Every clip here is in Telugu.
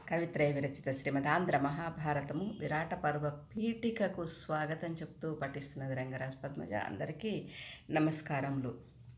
కవిత్రయ విరచిత శ్రీమదాంధ్ర మహాభారతము విరాట పర్వ పీఠికకు స్వాగతం చెప్తూ పఠిస్తున్నది రంగరాజ్ పద్మజ అందరికీ నమస్కారములు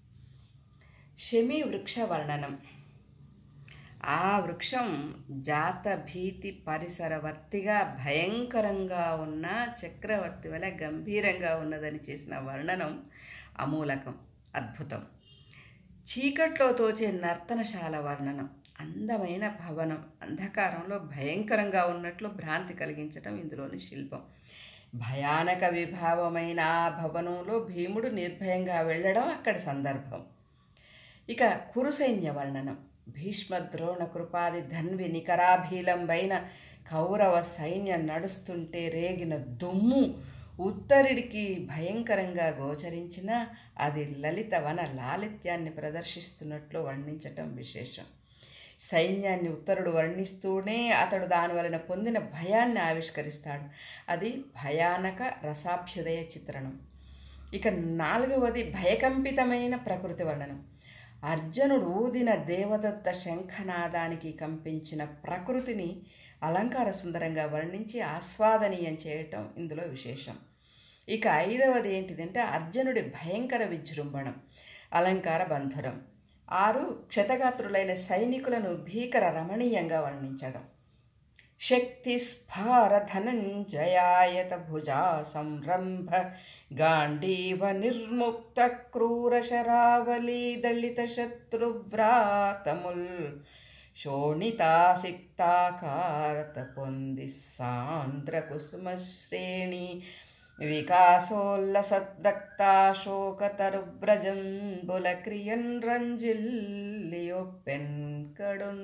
శమి వృక్ష వర్ణనం ఆ వృక్షం జాత భీతి పరిసరవర్తిగా భయంకరంగా ఉన్న చక్రవర్తి వలె గంభీరంగా ఉన్నదని చేసిన వర్ణనం అమూలకం అద్భుతం చీకట్లో తోచే నర్తనశాల వర్ణనం అందమైన భవనం అంధకారంలో భయంకరంగా ఉన్నట్లు భ్రాంతి కలిగించటం ఇందులోని శిల్పం భయానక విభావమైన ఆ భవనంలో భీముడు నిర్భయంగా వెళ్ళడం అక్కడి సందర్భం ఇక కురుసైన్య వర్ణనం భీష్మ ద్రోణ కృపాది ధన్వి నికరాభీలంబైన కౌరవ సైన్యం నడుస్తుంటే రేగిన దుమ్ము ఉత్తరుడికి భయంకరంగా గోచరించిన అది లలిత వన లాలిత్యాన్ని ప్రదర్శిస్తున్నట్లు వర్ణించటం విశేషం సైన్యాన్ని ఉత్తరుడు వర్ణిస్తూనే అతడు దాని వలన పొందిన భయాన్ని ఆవిష్కరిస్తాడు అది భయానక రసాభ్యుదయ చిత్రణం ఇక నాలుగవది భయకంపితమైన ప్రకృతి వర్ణనం అర్జునుడు ఊదిన దేవదత్త శంఖనాదానికి కంపించిన ప్రకృతిని అలంకార సుందరంగా వర్ణించి ఆస్వాదనీయం చేయటం ఇందులో విశేషం ఇక ఐదవది ఏంటిదంటే అర్జునుడి భయంకర విజృంభణం అలంకార బంధురం ఆరు క్షతగాత్రులైన సైనికులను భీకర రమణీయంగా వర్ణించడం శక్తి స్ఫార ధనంజయాయత భుజా సంరంభ గాంధీవ నిర్ముక్త క్రూర శరావళీ దళిత శత్రువ్రాతముల్ శోణితాసిక్తాకారత పొంది సాంద్ర కుసుమ శ్రేణి వికాసోల్లసద్రక్తాశోకతరువ్రజంబుల క్రియన్ రంజిల్లియొప్పెన్ కడున్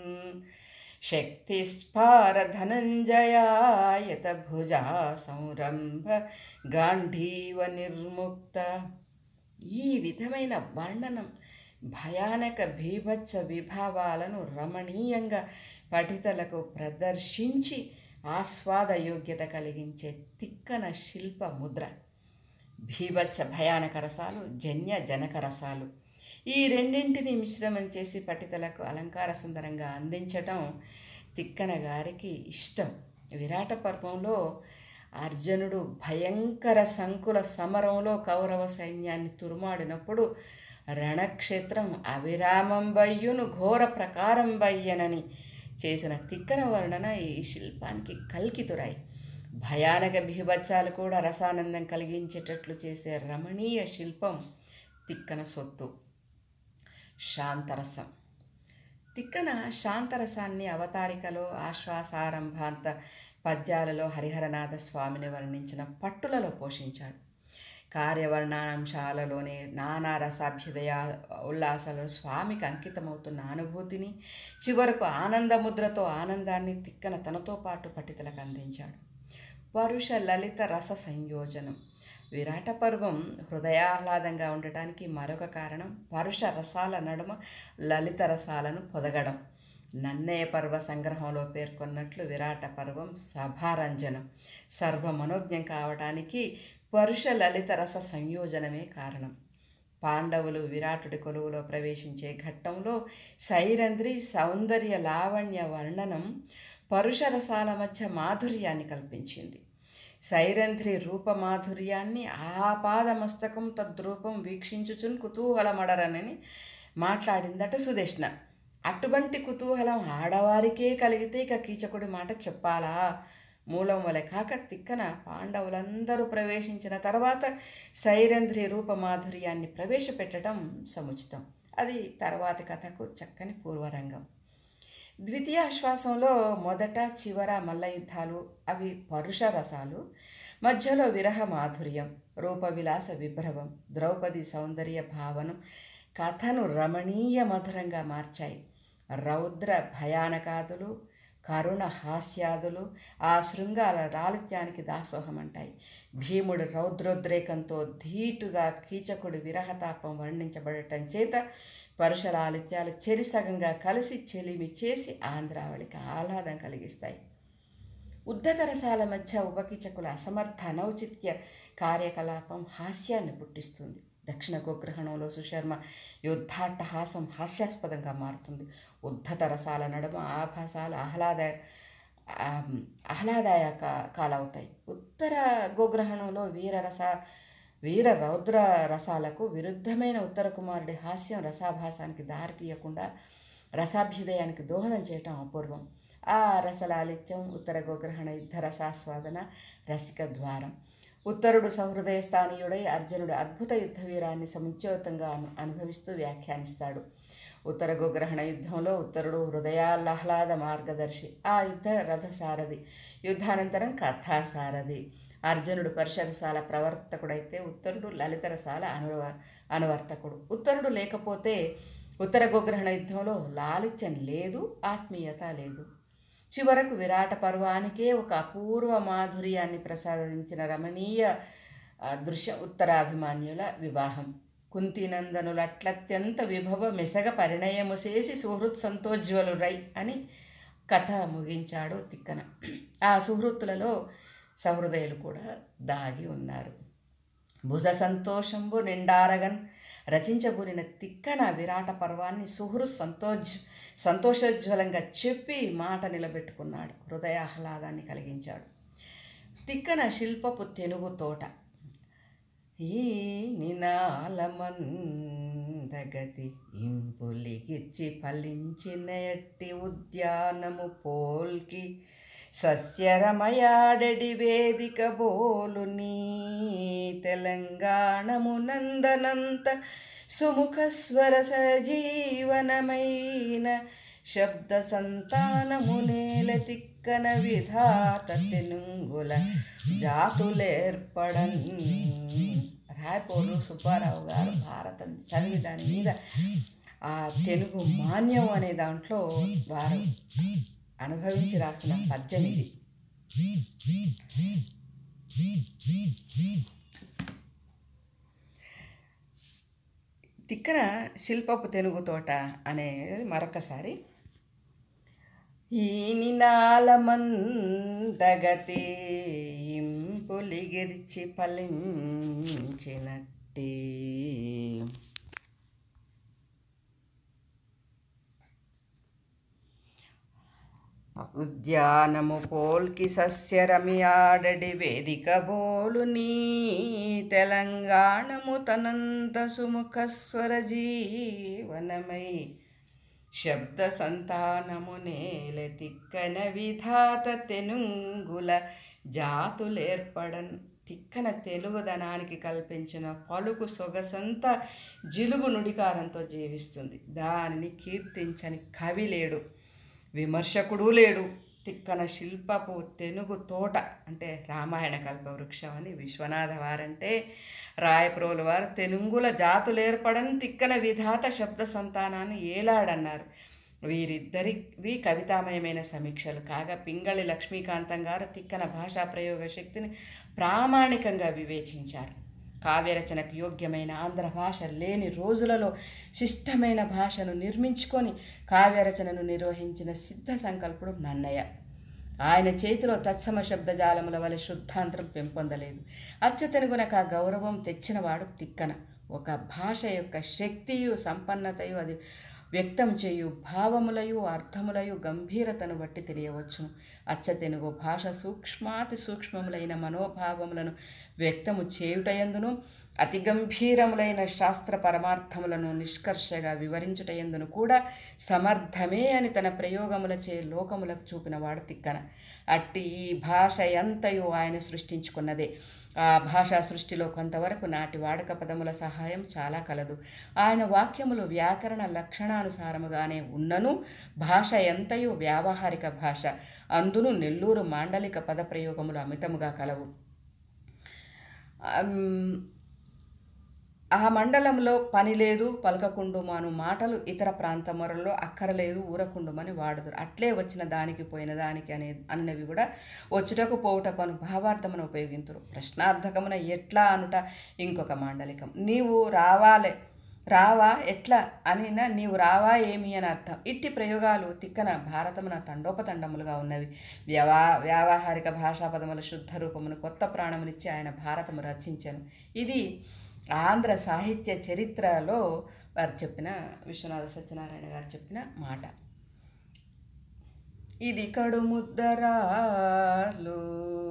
శక్తిస్ఫార ధనంజయాయత భుజా సంరంభ గాంధీవ నిర్ముక్త ఈ విధమైన వర్ణనం భయానక భీభత్స విభావాలను రమణీయంగా పఠితలకు ప్రదర్శించి ఆస్వాద యోగ్యత కలిగించే తిక్కన శిల్ప ముద్ర భీభత్స భయానక రసాలు జన్య జనక రసాలు ఈ రెండింటిని మిశ్రమం చేసి పఠితలకు అలంకార సుందరంగా అందించటం తిక్కన గారికి ఇష్టం విరాట పర్వంలో అర్జునుడు భయంకర సంకుల సమరంలో కౌరవ సైన్యాన్ని తురుమాడినప్పుడు రణక్షేత్రం అవిరామం బయ్యును ఘోర ప్రకారం బయ్యనని చేసిన తిక్కన వర్ణన ఈ శిల్పానికి కల్కితురాయి భయానక బిహబచ్చాలు కూడా రసానందం కలిగించేటట్లు చేసే రమణీయ శిల్పం తిక్కన సొత్తు శాంతరసం తిక్కన శాంతరసాన్ని అవతారికలో ఆశ్వాసారంభాంత పద్యాలలో హరిహరనాథ స్వామిని వర్ణించిన పట్టులలో పోషించాడు కార్యవర్ణాంశాలలోని నానా రసాభ్యుదయ ఉల్లాసాలు స్వామికి అంకితమవుతున్న అనుభూతిని చివరకు ఆనందముద్రతో ఆనందాన్ని తిక్కన తనతో పాటు పఠితలకు అందించాడు పరుష లలిత రస సంయోజనం విరాట పర్వం హృదయాహ్లాదంగా ఉండటానికి మరొక కారణం పరుష రసాల నడుమ లలిత రసాలను పొదగడం నన్నయ పర్వ సంగ్రహంలో పేర్కొన్నట్లు విరాట పర్వం సభారంజనం సర్వమనోజ్ఞం కావడానికి పరుష లలిత రస సంయోజనమే కారణం పాండవులు విరాటుడి కొలువులో ప్రవేశించే ఘట్టంలో సైరంధ్రి సౌందర్య లావణ్య వర్ణనం పరుష రసాల మధ్య మాధుర్యాన్ని కల్పించింది సైరంధ్రి రూపమాధుర్యాన్ని ఆపాదమస్తకం తద్రూపం వీక్షించుచున్ కుతూహలమడరనని మాట్లాడిందట సుదేష్ణ అటువంటి కుతూహలం ఆడవారికే కలిగితే ఇక కీచకుడి మాట చెప్పాలా మూలం వలె కాక తిక్కన పాండవులందరూ ప్రవేశించిన తర్వాత సైరంధ్రి రూపమాధుర్యాన్ని ప్రవేశపెట్టడం సముచితం అది తర్వాతి కథకు చక్కని పూర్వరంగం ద్వితీయాశ్వాసంలో మొదట చివర మల్ల యుద్ధాలు అవి పరుష రసాలు మధ్యలో విరహ మాధుర్యం రూపవిలాస విభ్రవం ద్రౌపది సౌందర్య భావనం కథను రమణీయ మధురంగా మార్చాయి రౌద్ర భయానకాదులు కరుణ హాస్యాదులు ఆ శృంగాల లాలిత్యానికి దాసోహమంటాయి భీముడు రౌద్రోద్రేకంతో ధీటుగా కీచకుడి విరహతాపం వర్ణించబడటం చేత పరుషలాలిత్యాలు చెరిసగంగా కలిసి చెలిమి చేసి ఆంధ్రావళికి ఆహ్లాదం కలిగిస్తాయి ఉద్ధత రసాల మధ్య ఉపకీచకుల అసమర్థ అనౌచిత్య కార్యకలాపం హాస్యాన్ని పుట్టిస్తుంది దక్షిణ గోగ్రహణంలో సుశర్మ యుద్ధాట్టహాసం హాస్యాస్పదంగా మారుతుంది ఉద్ధత రసాల నడుమ ఆభాసాలు ఆహ్లాద ఆ, ఆహ్లాదాయక కాలవుతాయి ఉత్తర గోగ్రహణంలో వీరరస వీర రౌద్ర రసాలకు విరుద్ధమైన ఉత్తర కుమారుడి హాస్యం రసాభాసానికి దారి తీయకుండా రసాభ్యుదయానికి దోహదం చేయటం అపూర్వం ఆ రసలాలిత్యం ఉత్తర గోగ్రహణ యుద్ధ రసాస్వాదన రసిక ద్వారం ఉత్తరుడు సహృదయ స్థానీయుడై అర్జునుడి అద్భుత యుద్ధ వీరాన్ని సముజ్యోతంగా అను అనుభవిస్తూ వ్యాఖ్యానిస్తాడు ఉత్తర గోగ్రహణ యుద్ధంలో ఉత్తరుడు హృదయాహ్లాద మార్గదర్శి ఆ యుద్ధ రథసారథి యుద్ధానంతరం కథాసారథి అర్జునుడు పరిషరసాల ప్రవర్తకుడైతే ఉత్తరుడు లలితరసాల అనువ అనువర్తకుడు ఉత్తరుడు లేకపోతే ఉత్తర గోగ్రహణ యుద్ధంలో లాలిత్యం లేదు ఆత్మీయత లేదు చివరకు విరాట పర్వానికే ఒక అపూర్వ మాధుర్యాన్ని ప్రసాదించిన రమణీయ ఆ, దృశ్య ఉత్తరాభిమాన్యుల వివాహం కుంతినందనులు అట్లత్యంత విభవ మెసగ పరిణయము చేసి సుహృత్ సంతోజ్వలురై అని కథ ముగించాడు తిక్కన ఆ సుహృత్తులలో సహృదయులు కూడా దాగి ఉన్నారు భుజ సంతోషంబు నిండారగన్ రచించబూనిన తిక్కన విరాట పర్వాన్ని సుహృ సంతోజ్ సంతోషోజ్వలంగా చెప్పి మాట నిలబెట్టుకున్నాడు హృదయాహ్లాదాన్ని కలిగించాడు తిక్కన శిల్పపు తెనుగు తోట ఈ నినాలమందగతి ఇంపులిగిచ్చి ఫలించిన ఎట్టి ఉద్యానము పోల్కి సస్యరమయాడడి వేదిక బోలు నీ తెలంగాణము నందనంత సుముఖ స్వర సజీవనమైన శబ్ద సంతానము నేల తిక్కన విధాత తెనుంగుల జాతులేర్పడన్ రాయపోలు సుబ్బారావు గారు భారతం చదివి దాని మీద ఆ తెలుగు మాన్యం అనే దాంట్లో వారు అనుభవించి రాసిన పద్యం ఇది తిక్కన శిల్పపు తెనుగు తోట అనేది మరొకసారి ఈ నినాలమందగతి ఇంపులిగిర్చి ఫలించినట్టి ఉద్యానము పోల్కి సస్యరమియాడడి వేదిక బోలు నీ తెలంగాణము తనంత సుముఖ స్వర జీవనమై శబ్ద సంతానము నేల తిక్కన విధాత తెనుంగుల జాతులేర్పడన్ తిక్కన తెలుగుదనానికి కల్పించిన పలుకు సొగసంతా జిలుగు నుడికారంతో జీవిస్తుంది దానిని కీర్తించని కవి లేడు విమర్శకుడు లేడు తిక్కన శిల్పపు తెనుగు తోట అంటే రామాయణ కల్పవృక్షం అని విశ్వనాథ వారంటే రాయప్రోలు వారు తెనుగుల జాతులేర్పడని తిక్కన విధాత శబ్ద సంతానాన్ని ఏలాడన్నారు వీరిద్దరివి కవితామయమైన సమీక్షలు కాగా పింగళి లక్ష్మీకాంతం గారు తిక్కన భాషా ప్రయోగ శక్తిని ప్రామాణికంగా వివేచించారు కావ్యరచనకు యోగ్యమైన ఆంధ్ర భాష లేని రోజులలో శిష్టమైన భాషను నిర్మించుకొని కావ్యరచనను నిర్వహించిన సిద్ధ సంకల్పుడు నన్నయ్య ఆయన చేతిలో తత్సమ శబ్దజాలముల వలె శుద్ధాంతరం పెంపొందలేదు అచ్చతెనుగునకు ఆ గౌరవం తెచ్చినవాడు తిక్కన ఒక భాష యొక్క శక్తియు సంపన్నతయు అది వ్యక్తం చేయు భావములయు అర్థములయు గంభీరతను బట్టి తెలియవచ్చును అచ్చతెనుగు భాష సూక్ష్మాతి సూక్ష్మములైన మనోభావములను వ్యక్తము చేయుటయందును అతి గంభీరములైన శాస్త్ర పరమార్థములను నిష్కర్షగా వివరించుటయందును కూడా సమర్థమే అని తన ప్రయోగములచే లోకములకు చూపినవాడు తిక్కన అట్టి ఈ భాష ఎంతయో ఆయన సృష్టించుకున్నదే ఆ భాషా సృష్టిలో కొంతవరకు నాటి వాడక పదముల సహాయం చాలా కలదు ఆయన వాక్యములు వ్యాకరణ లక్షణానుసారముగానే ఉన్నను భాష ఎంతయో వ్యావహారిక భాష అందును నెల్లూరు మాండలిక పదప్రయోగములు అమితముగా కలవు అమ్, ఆ మండలంలో పని లేదు పలకకుండు మాను మాటలు ఇతర ప్రాంతములలో అక్కరలేదు ఊరకుండుమని వాడుదురు అట్లే వచ్చిన దానికి పోయిన దానికి అనే అన్నవి కూడా వచ్చుటకు పోవుటకు అని భావార్థమును ఉపయోగింతురు ప్రశ్నార్థకమున ఎట్లా అనుట ఇంకొక మాండలికం నీవు రావాలే రావా ఎట్లా అనినా నీవు రావా ఏమి అని అర్థం ఇట్టి ప్రయోగాలు తిక్కన భారతమున తండోపతండములుగా ఉన్నవి వ్యవా వ్యావహారిక భాషా పదముల శుద్ధ రూపమును కొత్త ప్రాణమునిచ్చి ఆయన భారతము రచించను ఇది ఆంధ్ర సాహిత్య చరిత్రలో వారు చెప్పిన విశ్వనాథ సత్యనారాయణ గారు చెప్పిన మాట ఇది కడు ముద్దరాలు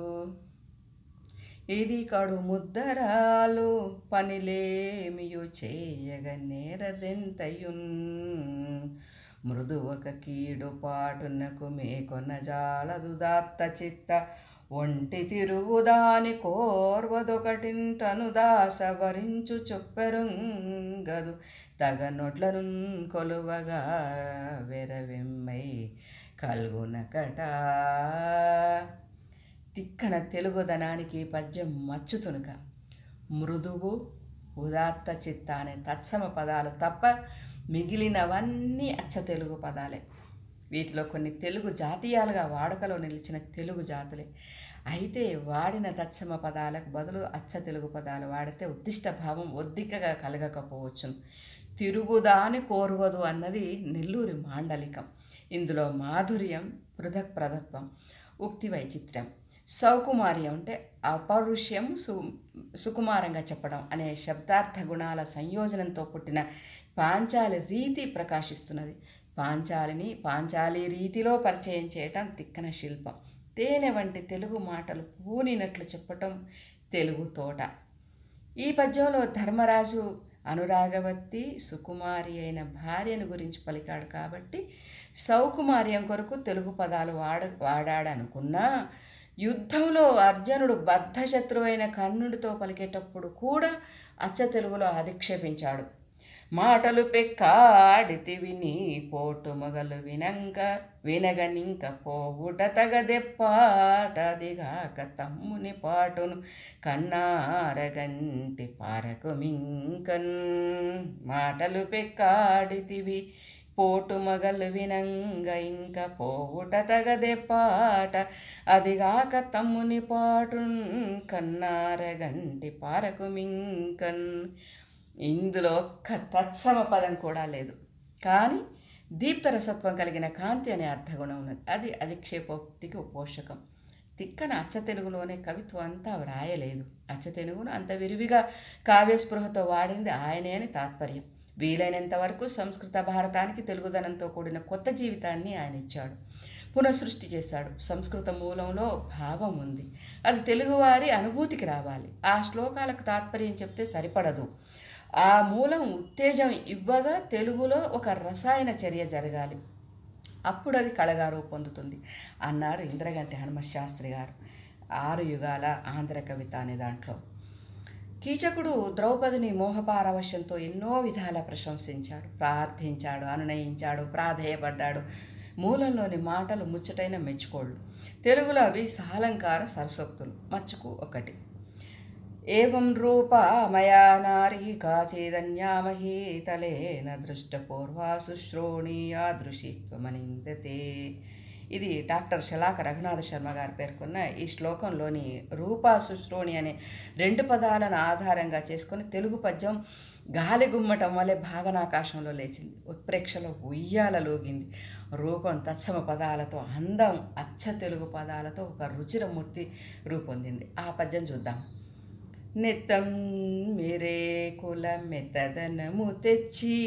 ఇది కడు ముద్దరాలు పనిలేమియు చేయగ నేరదెంతయున్ మృదువక కీడు పాటునకు మేకొన జాలదు దాత్త చిత్త ఒంటి తిరుగుదాని కోర్వదొకటింతను దాస వరించు చొప్పెరుంగదు తగనొట్లను కొలువగా వెరవెమ్మై కల్గునకట తిక్కన తెలుగుదనానికి పద్యం మచ్చుతునుక మృదువు ఉదాత్త చిత్త అనే తత్సమ పదాలు తప్ప మిగిలినవన్నీ అచ్చ తెలుగు పదాలే వీటిలో కొన్ని తెలుగు జాతీయాలుగా వాడుకలో నిలిచిన తెలుగు జాతులే అయితే వాడిన తత్సమ పదాలకు బదులు అచ్చ తెలుగు పదాలు వాడితే ఉద్దిష్ట భావం ఒద్దికగా కలగకపోవచ్చును తిరుగుదాని కోరువదు అన్నది నెల్లూరి మాండలికం ఇందులో మాధుర్యం పృథక్ ప్రదత్వం ఉక్తి వైచిత్ర్యం సౌకుమార్యం అంటే అపరుష్యం సు సుకుమారంగా చెప్పడం అనే శబ్దార్థ గుణాల సంయోజనంతో పుట్టిన పాంచాలి రీతి ప్రకాశిస్తున్నది పాంచాలిని పాంచాలి రీతిలో పరిచయం చేయటం తిక్కన శిల్పం తేనె వంటి తెలుగు మాటలు పూనినట్లు చెప్పటం తెలుగు తోట ఈ పద్యంలో ధర్మరాజు అనురాగవతి సుకుమారి అయిన భార్యను గురించి పలికాడు కాబట్టి సౌకుమార్యం కొరకు తెలుగు పదాలు వాడ వాడాడనుకున్నా యుద్ధంలో అర్జునుడు బద్ధశత్రువైన కర్ణుడితో పలికేటప్పుడు కూడా అచ్చ తెలుగులో అధిక్షేపించాడు మాటలు పెక్కాడితివి నీ పోటు మొగలు వినంక వినగనింక పోవుట తగదెప్పాటదిగాక తమ్ముని పాటును కన్నారగంటి పారకు మింకన్ మాటలు పెక్కాడితివి పోటు మగలు వినంగ ఇంక పోవుట తగదే పాట అదిగాక తమ్ముని పాటు కన్నారగంటి పారకు మింకన్ ఇందులో ఒక్క తత్సమ పదం కూడా లేదు కానీ దీప్తరసత్వం కలిగిన కాంతి అనే అర్థగుణం ఉన్నది అది అధిక్షేపోక్తికి పోషకం తిక్కన అచ్చ తెలుగులోనే కవిత్వం అంతా వ్రాయలేదు అచ్చ తెలుగును అంత విరివిగా కావ్యస్పృహతో వాడింది ఆయనే అని తాత్పర్యం వీలైనంత వరకు సంస్కృత భారతానికి తెలుగుదనంతో కూడిన కొత్త జీవితాన్ని ఆయన ఇచ్చాడు పునఃసృష్టి చేశాడు సంస్కృత మూలంలో భావం ఉంది అది తెలుగువారి అనుభూతికి రావాలి ఆ శ్లోకాలకు తాత్పర్యం చెప్తే సరిపడదు ఆ మూలం ఉత్తేజం ఇవ్వగా తెలుగులో ఒక రసాయన చర్య జరగాలి అప్పుడు అది కళగా రూపొందుతుంది అన్నారు ఇంద్రగంటి హనుమత్ శాస్త్రి గారు ఆరు యుగాల ఆంధ్ర కవిత అనే దాంట్లో కీచకుడు ద్రౌపదిని మోహపారవశ్యంతో ఎన్నో విధాల ప్రశంసించాడు ప్రార్థించాడు అనునయించాడు ప్రాధేయపడ్డాడు మూలంలోని మాటలు ముచ్చటైన మెచ్చుకోళ్ళు తెలుగులో అవి సాలంకార సరసోక్తులు మచ్చుకు ఒకటి ఏం రూపా మయా నారీ కాచేదన్యామహీ తలేన దృష్టపూర్వా శుశ్రోణీయా దృశిత్వమనిందతే ఇది డాక్టర్ శలాక రఘునాథ శర్మ గారు పేర్కొన్న ఈ శ్లోకంలోని రూపా శుశ్రోణి అనే రెండు పదాలను ఆధారంగా చేసుకొని తెలుగు పద్యం గాలి గుమ్మటం వలె భావనాకాశంలో లేచింది ఉత్ప్రేక్షలో ఉయ్యాలలోగింది రూపం తత్సమ పదాలతో అందం అచ్చ తెలుగు పదాలతో ఒక రుచిరమూర్తి రూపొందింది ఆ పద్యం చూద్దాం నెత్తం మీరే కుల మెత్తదనము తెచ్చి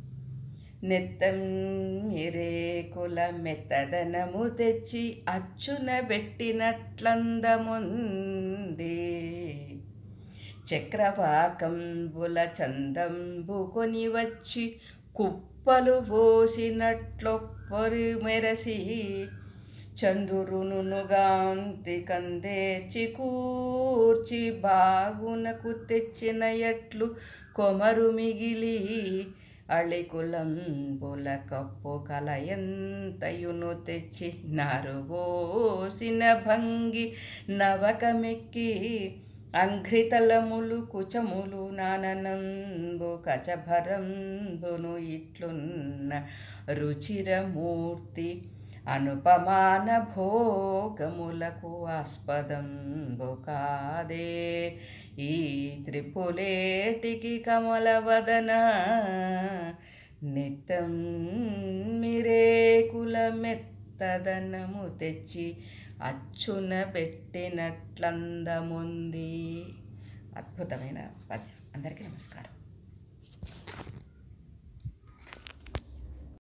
నెత్తం మీరే కుల మెత్తదనము తెచ్చి అచ్చున పెట్టినట్లందముంది చక్రవాకంబుల చందంబు కొని వచ్చి కుప్పలు పోసినట్లొప్పరి మెరసి చందురునుగాంతి కందేర్చి కూర్చి బాగునకు తెచ్చిన ఎట్లు కొమరు మిగిలి అళికులంబుల కప్పు కలయంతయును తెచ్చి నరుబోసిన భంగి నవకమెక్కి అంఘ్రితలములు కుచములు నాననంబు కచభరంబును ఇట్లున్న రుచిరమూర్తి అనుపమాన భోగములకు ఆస్పదంబు కాదే ఈ త్రిపులేటికి కమలవదన నిత్తం మిరేకుల మెత్తదనము తెచ్చి అచ్చున పెట్టినట్లందముంది అద్భుతమైన పద్యం అందరికీ నమస్కారం